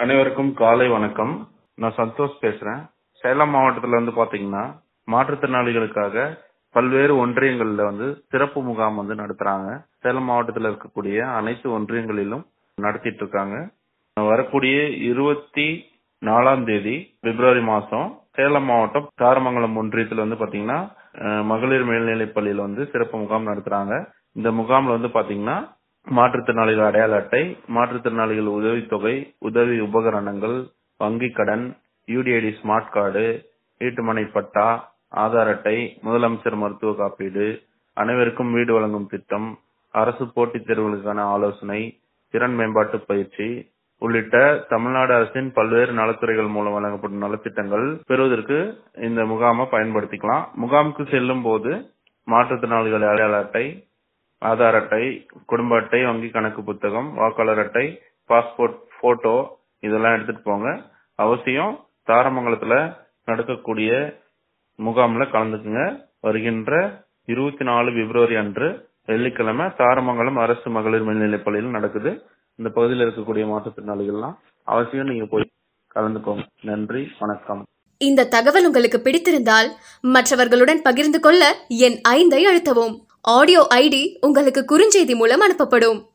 அனைவருக்கும் காலை வணக்கம் நான் சந்தோஷ் பேசுறேன் சேலம் மாவட்டத்துல வந்து பாத்தீங்கன்னா மாற்றுத்திறனாளிகளுக்காக பல்வேறு ஒன்றியங்கள்ல வந்து சிறப்பு முகாம் வந்து நடத்துறாங்க சேலம் மாவட்டத்தில் இருக்கக்கூடிய அனைத்து ஒன்றியங்களிலும் நடத்திட்டு இருக்காங்க வரக்கூடிய இருபத்தி நாலாம் தேதி பிப்ரவரி மாசம் சேலம் மாவட்டம் தாரமங்கலம் ஒன்றியத்தில் வந்து பாத்தீங்கன்னா அஹ், மகளிர் மேல்நிலைப் பள்ளியில வந்து சிறப்பு முகாம் நடத்துறாங்க இந்த முகாம்ல வந்து பாத்தீங்கன்னா மாற்றுத்திறனாளிகள் அடையாள அட்டை மாற்றுத்திறனாளிகள் உதவித்தொகை உதவி உபகரணங்கள் வங்கி கடன் யூடிஐடி ஸ்மார்ட் கார்டு வீட்டுமனை பட்டா ஆதார் அட்டை முதலமைச்சர் மருத்துவ காப்பீடு அனைவருக்கும் வீடு வழங்கும் திட்டம் அரசு போட்டித் தேர்வுகளுக்கான ஆலோசனை திறன் மேம்பாட்டு பயிற்சி உள்ளிட்ட தமிழ்நாடு அரசின் பல்வேறு நலத்துறைகள் மூலம் வழங்கப்படும் நலத்திட்டங்கள் பெறுவதற்கு இந்த முகாமை பயன்படுத்திக்கலாம் முகாமுக்கு செல்லும் போது மாற்றுத்திறனாளிகள் அடையாள அட்டை ஆதார் அட்டை குடும்ப அட்டை வங்கி கணக்கு புத்தகம் வாக்காளர் அட்டை பாஸ்போர்ட் போட்டோ இதெல்லாம் எடுத்துட்டு போங்க அவசியம் தாரமங்கலத்துல நடக்கக்கூடிய முகாம்ல கலந்துக்குங்க வருகின்ற இருபத்தி நாலு பிப்ரவரி அன்று வெள்ளிக்கிழமை தாரமங்கலம் அரசு மகளிர் மேல்நிலைப் பள்ளியில் நடக்குது இந்த பகுதியில் இருக்கக்கூடிய மாற்றுத்திறனாளிகள்லாம் அவசியம் நீங்க போய் கலந்துக்கோங்க நன்றி வணக்கம் இந்த தகவல் உங்களுக்கு பிடித்திருந்தால் மற்றவர்களுடன் பகிர்ந்து கொள்ள என் ஐந்தை அழுத்தவும் ஆடியோ ஐடி உங்களுக்கு குறுஞ்செய்தி மூலம் அனுப்பப்படும்